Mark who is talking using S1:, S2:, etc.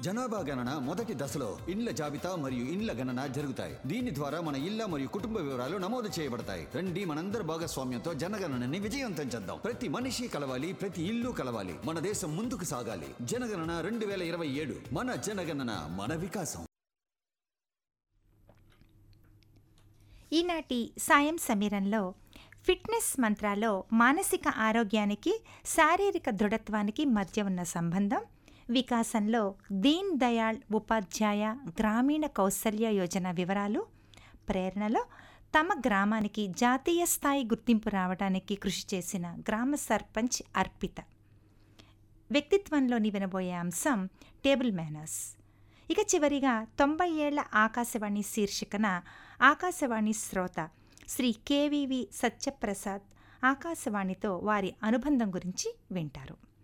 S1: జనాభా గణన మొదటి దశలో ఇండ్ల జాబితా మరియు ఇండ్ల గణన జరుగుతాయి దీని ద్వారా మన ఇళ్ల మరియు కుటుంబ వివరాలు నమోదు చేయబడతాయి రండి మనందరి భాగస్వామ్యంతో జనగణనని విజయవంతం చేద్దాం ప్రతి మనిషి కలవాలి ప్రతి ఇల్లు కలవాలి మన దేశం ముందుకు సాగాలి జనగణన రెండు వేల ఇరవై ఏడు మన జనగణన మన వికాసం
S2: ఈనాటి సాయం సమీరంలో ఫిట్నెస్ మంత్రాలో మానసిక ఆరోగ్యానికి శారీరక దృఢత్వానికి మధ్య ఉన్న సంబంధం వికాసంలో దీన్ దయాళ్ ఉపాధ్యాయ గ్రామీణ కౌశల్య యోజన వివరాలు ప్రేరణలో తమ గ్రామానికి జాతీయ స్థాయి గుర్తింపు రావడానికి కృషి చేసిన గ్రామ సర్పంచ్ అర్పిత వ్యక్తిత్వంలోని వినబోయే అంశం టేబుల్ మేనర్స్ ఇక చివరిగా తొంభై ఏళ్ల ఆకాశవాణి శీర్షికన ఆకాశవాణి శ్రోత శ్రీ కేవీవి సత్యప్రసాద్ ఆకాశవాణితో వారి అనుబంధం గురించి వింటారు